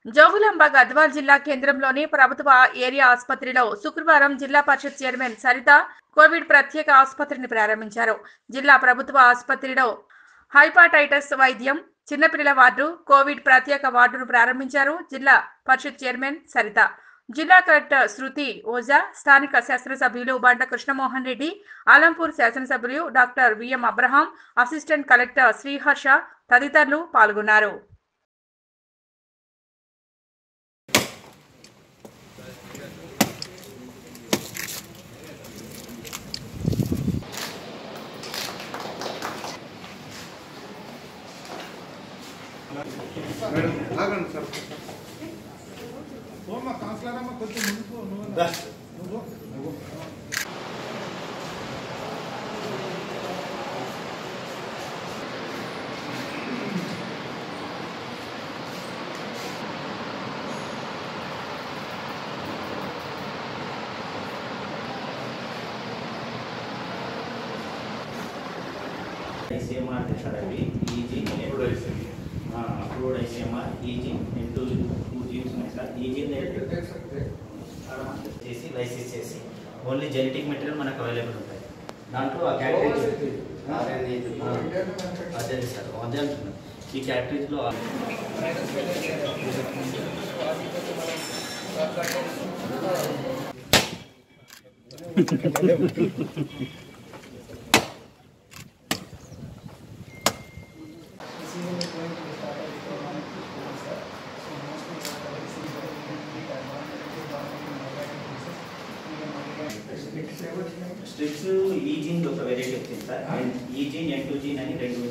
జోగులాంబ గద్వాల్ జిల్లా కేంద్రంలోని ప్రభుత్వ ఏరియా ఆసుపత్రిలో శుక్రవారం జిల్లా పరిషత్ చైర్మన్ సరిత కోవిడ్ ప్రత్యేక ఆసుపత్రిని ప్రారంభించారు జిల్లా ప్రభుత్వ ఆసుపత్రిలో హైపాటైటిస్ వైద్యం చిన్నపిల్లల వార్డు కోవిడ్ ప్రత్యేక వార్డును ప్రారంభించారు జిల్లా పరిషత్ చైర్మన్ సరిత జిల్లా కలెక్టర్ శృతి ఓజా స్థానిక శాసనసభ్యులు బండ కృష్ణమోహన్ రెడ్డి ఆలంపూర్ శాసనసభ్యులు doctor V M Abraham assistant collector Sriharsha తదితరులు పాల్గొన్నారు మేడం ఆగండి సార్ ఓమ్మా కౌన్సిలర్ అమ్మ కొంచెం ముందుకు నువ్వు దా. నువ్వు నువ్వు ఐసీఎంఆర్ సార్ అవి easy approved ICMR easy and two two genes ఉన్నాయి సార్ ఈజీ చేసి లైసెన్స్ చేసి ఓన్లీ జెనెటిక్ మెటీరియల్ మనకు అవైలబుల్ ఉంటాయి దాంట్లో ఆ క్యాటరేజ్ అదే సార్ అదే అంటున్నాను ఈ క్యాటరేజ్లో season is going to be started before one October, sir. So mostly what the season will be complete advantage of government in mobile cases. even mobile specific strips ఈ జీన్ ఒక వెరైటీ వచ్చింది sir and ఈ gene N two gene అని రెండు